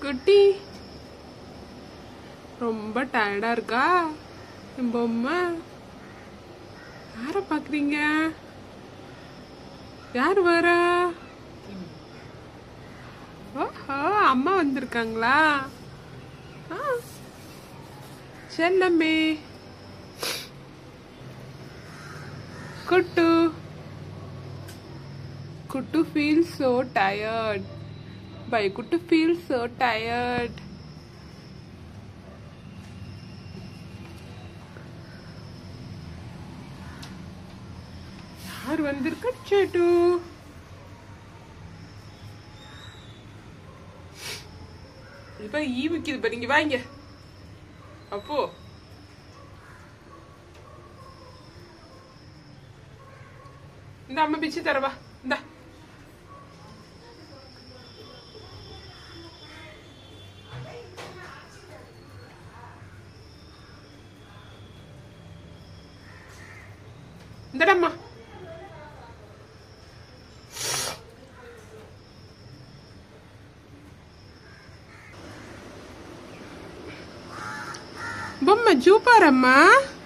குட்டி ரொம்ப டயர்டா இருக்கா என் பொம்மை யார பாக்குறீங்க யார் வரா ஓஹோ அம்மா வந்திருக்காங்களா ஆ. செல்லம்மே குட்டு குட்டு feels so tired பை குட்டு feels so tired யார் வந்திருக்க சேட்டு இப்ப ஈ விக்குது பாரு இங்க வாங்க அப்போ இந்த அம்மா பிச்சு தரவா இந்த இந்தடம்மா బొమ్మ చూపారమ్మా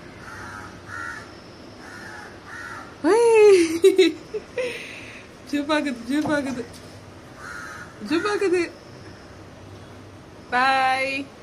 చూపాకుது చూపాకుது చూపాకుது బాయ్